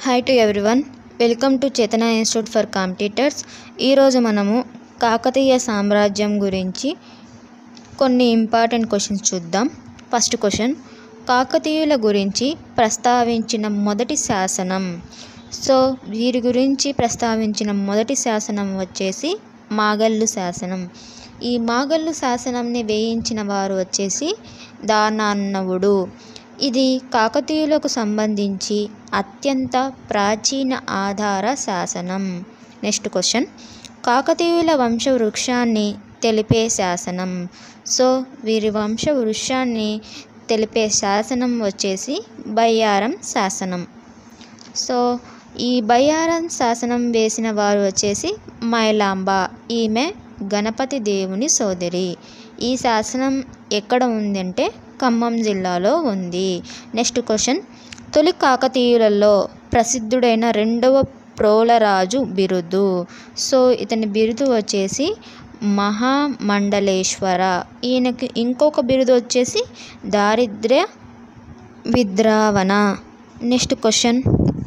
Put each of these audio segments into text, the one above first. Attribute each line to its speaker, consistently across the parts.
Speaker 1: hi to everyone welcome to Chetana institute for competitors ఈరోజు మనము కాకతీయ సామ్రాజ్యం గురించి కొన్ని ఇంపార్టెంట్ క్వశ్చన్స్ చూద్దాం ఫస్ట్ క్వశ్చన్ కాకతీయుల గురించి ప్రస్తావించిన మొదటి శాసనం సో వీరి గురించి ప్రస్తావించిన మొదటి శాసనం వచ్చేసి మాగల్లు శాసనం ఈ మాగల్లు శాసనంని వేయించిన వారు వచ్చేసి దానాన్నవుడు ఇది కాకతీయులకు సంబంధించి అత్యంత ప్రాచీన ఆధార శాసనం నెక్స్ట్ క్వశ్చన్ కాకతీయుల వంశ వృక్షాన్ని తెలిపే శాసనం సో వీరి వంశ వృక్షాన్ని తెలిపే శాసనం వచ్చేసి బయ్యారం శాసనం సో ఈ బయ్యారం శాసనం వేసిన వారు వచ్చేసి మైలాంబ ఈమె గణపతి దేవుని సోదరి ఈ శాసనం ఎక్కడ ఉందంటే ఖమ్మం జిల్లాలో ఉంది నెక్స్ట్ క్వశ్చన్ తొలి కాకతీయులలో ప్రసిద్ధుడైన రెండవ ప్రోలరాజు బిరుదు సో ఇతని బిరుదు వచ్చేసి మహామండలేశ్వర ఈయనకి ఇంకొక బిరుదు వచ్చేసి దారిద్ర్య విద్రావణ నెక్స్ట్ క్వశ్చన్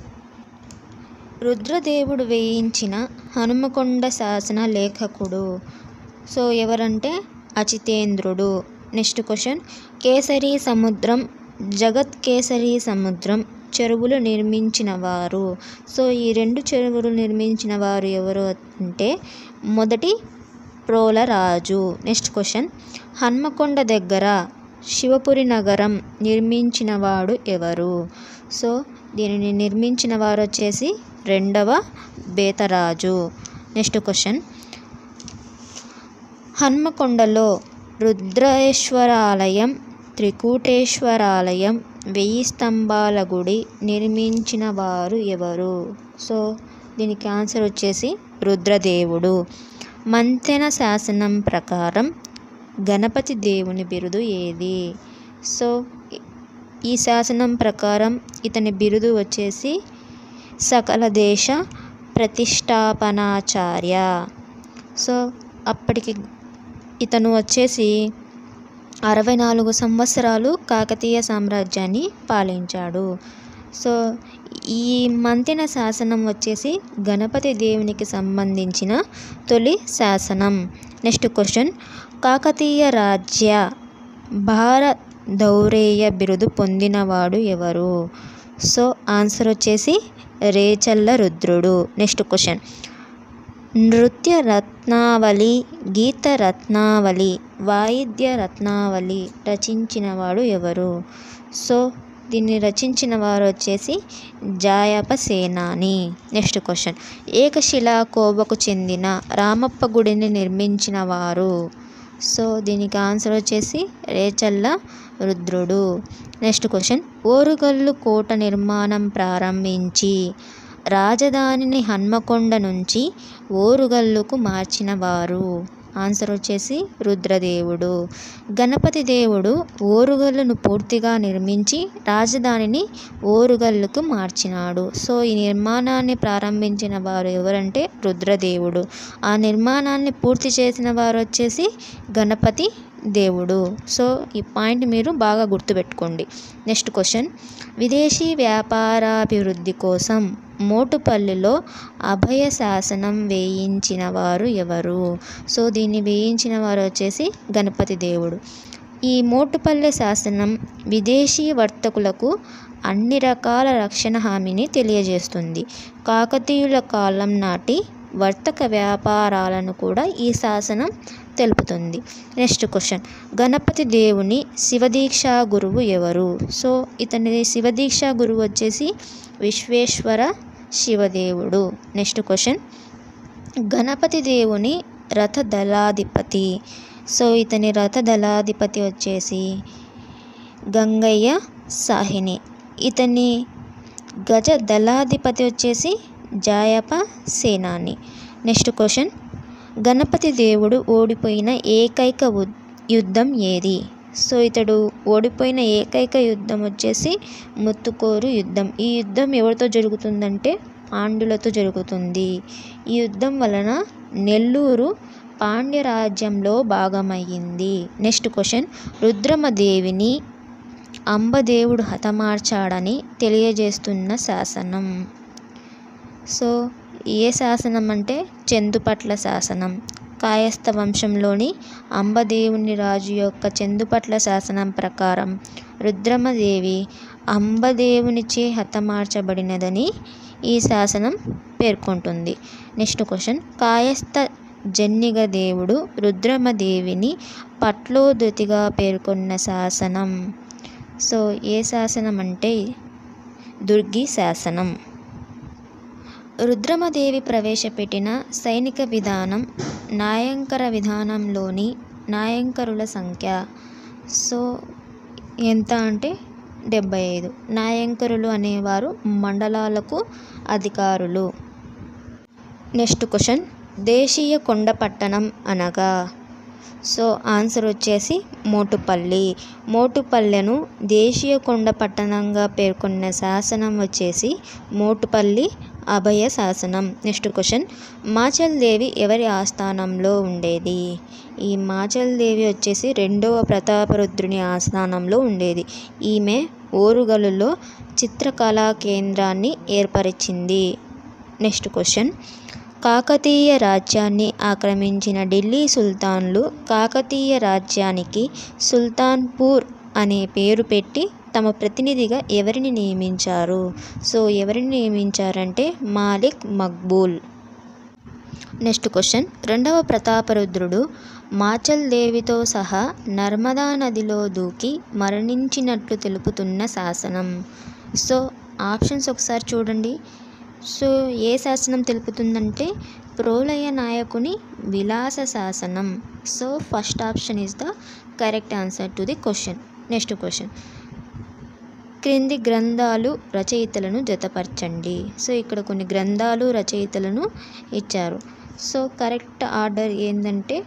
Speaker 1: రుద్రదేవుడు వేయించిన హనుమకొండ శాసన లేఖకుడు సో ఎవరంటే అచితేంద్రుడు నెక్స్ట్ క్వశ్చన్ కేసరి సముద్రం జగత్ కేసరి సముద్రం చెరువులు నిర్మించిన వారు సో ఈ రెండు చెరువులు నిర్మించిన వారు ఎవరు అంటే మొదటి ప్రోలరాజు నెక్స్ట్ క్వశ్చన్ హన్మకొండ దగ్గర శివపురి నగరం నిర్మించిన వాడు ఎవరు సో దీనిని నిర్మించిన వారు వచ్చేసి రెండవ బేతరాజు నెక్స్ట్ క్వశ్చన్ హన్మకొండలో రుద్రేశ్వరాలయం త్రికూటేశ్వరాలయం వెయ్యి స్తంభాల గుడి నిర్మించిన వారు ఎవరు సో దీనికి ఆన్సర్ వచ్చేసి రుద్రదేవుడు మంతెన శాసనం ప్రకారం గణపతి దేవుని బిరుదు ఏది సో ఈ శాసనం ప్రకారం ఇతని బిరుదు వచ్చేసి సకల దేశ ప్రతిష్టాపనాచార్య సో అప్పటికి ఇతను వచ్చేసి అరవై నాలుగు సంవత్సరాలు కాకతీయ సామ్రాజ్యాన్ని పాలించాడు సో ఈ మంతెన శాసనం వచ్చేసి గణపతి దేవునికి సంబంధించిన తొలి శాసనం నెక్స్ట్ క్వశ్చన్ కాకతీయ రాజ్య భారత దౌరేయ బిరుదు పొందినవాడు ఎవరు సో ఆన్సర్ వచ్చేసి రేచల్ల రుద్రుడు నెక్స్ట్ క్వశ్చన్ నృత్య రత్నావళి గీత రత్నావళి వాయిద్య రత్నావళి రచించినవాడు ఎవరు సో దీన్ని రచించిన వారు వచ్చేసి జాయప సేనాని నెక్స్ట్ క్వశ్చన్ ఏకశిలా కోవకు చెందిన రామప్ప గుడిని నిర్మించిన వారు సో దీనికి ఆన్సర్ వచ్చేసి రేచల్ల రుద్రుడు నెక్స్ట్ క్వశ్చన్ ఓరుగల్లు కోట నిర్మాణం ప్రారంభించి రాజధానిని హన్మకొండ నుంచి ఓరుగల్లుకు మార్చిన వారు ఆన్సర్ వచ్చేసి రుద్రదేవుడు గణపతి దేవుడు ఓరుగల్లును పూర్తిగా నిర్మించి రాజధానిని ఓరుగల్లుకు మార్చినాడు సో ఈ నిర్మాణాన్ని ప్రారంభించిన వారు ఎవరంటే రుద్రదేవుడు ఆ నిర్మాణాన్ని పూర్తి చేసిన వారు వచ్చేసి గణపతి దేవుడు సో ఈ పాయింట్ మీరు బాగా గుర్తుపెట్టుకోండి నెక్స్ట్ క్వశ్చన్ విదేశీ వ్యాపారాభివృద్ధి కోసం మోటుపల్లిలో అభయ శాసనం వేయించిన వారు ఎవరు సో దీన్ని వేయించిన వారు వచ్చేసి గణపతి దేవుడు ఈ మోటుపల్లి శాసనం విదేశీ వర్తకులకు అన్ని రకాల రక్షణ హామీని తెలియజేస్తుంది కాకతీయుల కాలం నాటి వర్తక వ్యాపారాలను కూడా ఈ శాసనం తెలుపుతుంది నెక్స్ట్ క్వశ్చన్ గణపతి దేవుని శివదీక్ష గురువు ఎవరు సో ఇతని శివదీక్ష గురువు వచ్చేసి విశ్వేశ్వర శివదేవుడు నెక్స్ట్ క్వశ్చన్ గణపతి దేవుని రథ దళాధిపతి సో ఇతని రథ దళాధిపతి వచ్చేసి గంగయ్య సాహిని ఇతని గజ దళాధిపతి వచ్చేసి జాయప సేనాని నెక్స్ట్ క్వశ్చన్ గణపతి దేవుడు ఓడిపోయిన ఏకైక యుద్ధం ఏది సో ఇతడు ఓడిపోయిన ఏకైక యుద్ధం వచ్చేసి ముత్తుకోరు యుద్ధం ఈ యుద్ధం ఎవరితో జరుగుతుందంటే పాండ్యులతో జరుగుతుంది ఈ యుద్ధం వలన నెల్లూరు పాండ్యరాజ్యంలో భాగమయ్యింది నెక్స్ట్ క్వశ్చన్ రుద్రమదేవిని అంబదేవుడు హతమార్చాడని తెలియజేస్తున్న శాసనం సో ఏ శాసనం అంటే చందుపట్ల శాసనం కాయస్థ వంశంలోని అంబదేవుని రాజు యొక్క చందుపట్ల శాసనం ప్రకారం రుద్రమదేవి అంబదేవునిచే హతమార్చబడినదని ఈ శాసనం పేర్కొంటుంది నెక్స్ట్ క్వశ్చన్ కాయస్థ జన్నిగ దేవుడు రుద్రమదేవిని పట్లోదతిగా పేర్కొన్న శాసనం సో ఏ శాసనం అంటే దుర్గి శాసనం రుద్రమదేవి ప్రవేశపెట్టిన సైనిక విధానం నాయంకర విధానంలోని నాయంకరుల సంఖ్య సో ఎంత అంటే డెబ్బై ఐదు నాయంకరులు అనేవారు మండలాలకు అధికారులు నెక్స్ట్ క్వశ్చన్ దేశీయ కొండ పట్టణం అనగా సో ఆన్సర్ వచ్చేసి మోటుపల్లి మోటుపల్లెను దేశీయ కొండ పట్టణంగా పేర్కొన్న శాసనం వచ్చేసి మోటుపల్లి అభయ శాసనం నెక్స్ట్ క్వశ్చన్ మాచల్ దేవి ఎవరి ఆస్థానంలో ఉండేది ఈ మాచల్ దేవి వచ్చేసి రెండవ ప్రతాపరుద్రుని ఆస్థానంలో ఉండేది ఈమె ఓరుగలులో చిత్రకళా కేంద్రాన్ని ఏర్పరిచింది నెక్స్ట్ క్వశ్చన్ కాకతీయ రాజ్యాన్ని ఆక్రమించిన ఢిల్లీ సుల్తాన్లు కాకతీయ రాజ్యానికి సుల్తాన్పూర్ అనే పేరు పెట్టి తమ ప్రతినిధిగా ఎవరిని నియమించారు సో ఎవరిని నియమించారంటే మాలిక్ మక్బూల్ నెక్స్ట్ క్వశ్చన్ రెండవ ప్రతాపరుద్రుడు మాచల్ దేవితో సహా నర్మదా నదిలో దూకి మరణించినట్లు తెలుపుతున్న శాసనం సో ఆప్షన్స్ ఒకసారి చూడండి సో ఏ శాసనం తెలుపుతుందంటే ప్రోలయ నాయకుని విలాస శాసనం so first option is the correct answer to the question next question క్రింది గ్రంథాలు రచయితలను జతపరచండి సో ఇక్కడ కొన్ని గ్రంథాలు రచయితలను ఇచ్చారు సో కరెక్ట్ ఆర్డర్ ఏంటంటే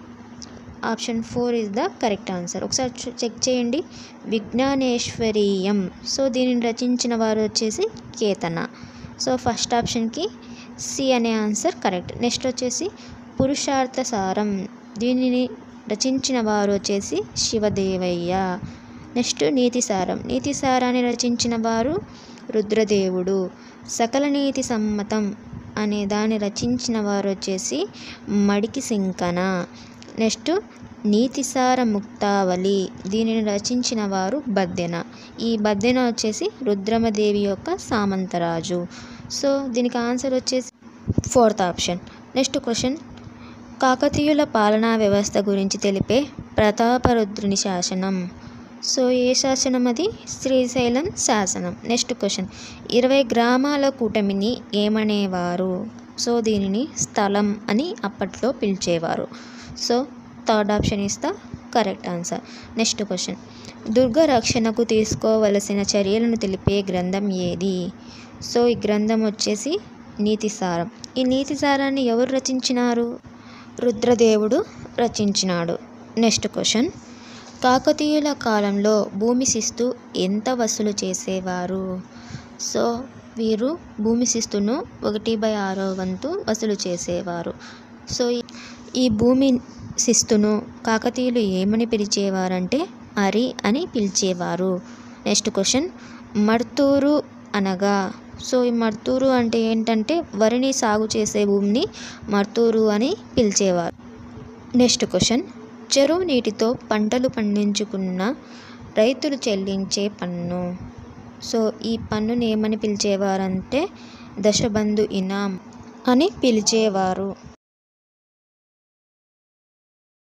Speaker 1: option four is the correct answer ఒకసారి చు- చెక్ చేయండి విజ్ఞానేశ్వరీయం సో దీనిని రచించిన వారు వచ్చేసి కేతన సో ఫస్ట్ ఆప్షన్కి సి అనే ఆన్సర్ కరెక్ట్ నెక్స్ట్ వచ్చేసి పురుషార్థ సారం దీనిని రచించిన వారు వచ్చేసి శివదేవయ్య నెక్స్ట్ నీతి సారం నీతి సారాన్ని రచించిన వారు రుద్రదేవుడు సకల నీతి సమ్మతం అనే దాన్ని రచించిన వారు వచ్చేసి మడికి సింకన నెక్స్ట్ నీతిసార ముక్తావళి దీనిని రచించిన వారు బద్దెన ఈ బద్దెన వచ్చేసి రుద్రమదేవి యొక్క సామంతరాజు సో దీనికి ఆన్సర్ వచ్చేసి ఫోర్త్ ఆప్షన్ నెక్స్ట్ క్వశ్చన్ కాకతీయుల పాలనా వ్యవస్థ గురించి తెలిపే ప్రతాపరుద్రుని శాసనం సో ఏ శాసనం అది శ్రీశైలం శాసనం నెక్స్ట్ క్వశ్చన్ ఇరవై గ్రామాల కూటమిని ఏమనేవారు సో దీనిని స్థలం అని అప్పట్లో పిలిచేవారు so third option is the correct answer next question దుర్గ రక్షణకు తీసుకోవలసిన చర్యలను తెలిపే గ్రంథం ఏది సో ఈ గ్రంథం వచ్చేసి నీతిసారం ఈ నీతిసారాన్ని ఎవరు రచించినారు రుద్రదేవుడు రచించినాడు నెక్స్ట్ క్వశ్చన్ కాకతీయుల కాలంలో భూమి శిస్తు ఎంత వసూలు చేసేవారు సో వీరు భూమి శిస్తును ఒకటి బై ఆరో వంతు వసూలు చేసేవారు సో ఈ- ఈ భూమి శిస్తును కాకతీయులు ఏమని పిలిచేవారంటే అరి అని పిలిచేవారు నెక్స్ట్ క్వశ్చన్ మర్తూరు అనగా సో ఈ మర్తూరు అంటే ఏంటంటే వరిని సాగు చేసే భూమిని మర్తూరు అని పిలిచేవారు నెక్స్ట్ క్వశ్చన్ చెరువు నీటితో పంటలు పండించుకున్న రైతులు చెల్లించే పన్ను సో ఈ పన్నుని ఏమని పిలిచేవారంటే దశబంధు ఇనాం అని పిలిచేవారు